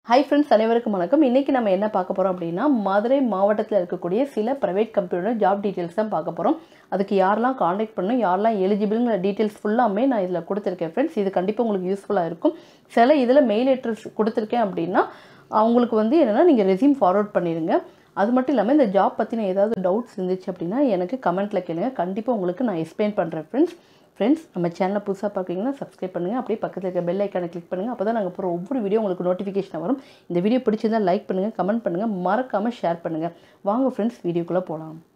hi friends அனைவருக்கும் வணக்கம் இன்றைக்கி நம்ம என்ன பார்க்க போகிறோம் அப்படின்னா மதுரை மாவட்டத்தில் இருக்கக்கூடிய சில ப்ரைவேட் கம்பெனியோட ஜாப் டீட்டெயில்ஸ் தான் பார்க்க போகிறோம் அதுக்கு யாரெல்லாம் காண்டாக்ட் பண்ணணும் யாரெல்லாம் எலிஜிபிளுங்கிற டீட்டெயில்ஸ் ஃபுல்லாமே நான் இதில் கொடுத்துருக்கேன் ஃப்ரெண்ட்ஸ் இது கண்டிப்பாக உங்களுக்கு யூஸ்ஃபுல்லாக இருக்கும் சில இதில் மெயில் அட்ரஸ் கொடுத்துருக்கேன் அப்படின்னா அவங்களுக்கு வந்து என்னென்னா நீங்கள் ரெசியூம் ஃபார்வர்ட் பண்ணிடுங்க அது மட்டும் இல்லாமல் இந்த ஜாப் பற்றின ஏதாவது டவுட்ஸ் இருந்துச்சு அப்படின்னா எனக்கு கமெண்ட்டில் கேளுங்க கண்டிப்பாக உங்களுக்கு நான் எக்ஸ்பிளைன் பண்ணுறேன் ஃப்ரெண்ட்ஸ் ஃப்ரெண்ட்ஸ் நம்ம சேனலை புதுசாக பார்க்குறீங்கன்னா சப்ஸ்கிரைப் பண்ணுங்கள் அப்படியே பக்கத்தில் இருக்க பெல் ஐக்கானை கிளிக் பண்ணுங்கள் அப்போ தான் நாங்கள் போகிற ஒவ்வொரு வீடியோ உங்களுக்கு நோட்டிஃபிகேஷன் வரும் இந்த வீடியோ பிடிச்சிருந்தால் லைக் பண்ணுங்கள் கமெண்ட் பண்ணுங்கள் மறக்காமல் ஷேர் பண்ணுங்கள் வாங்க ஃப்ரெண்ட்ஸ் வீடியோக்குள்ளே போகலாம்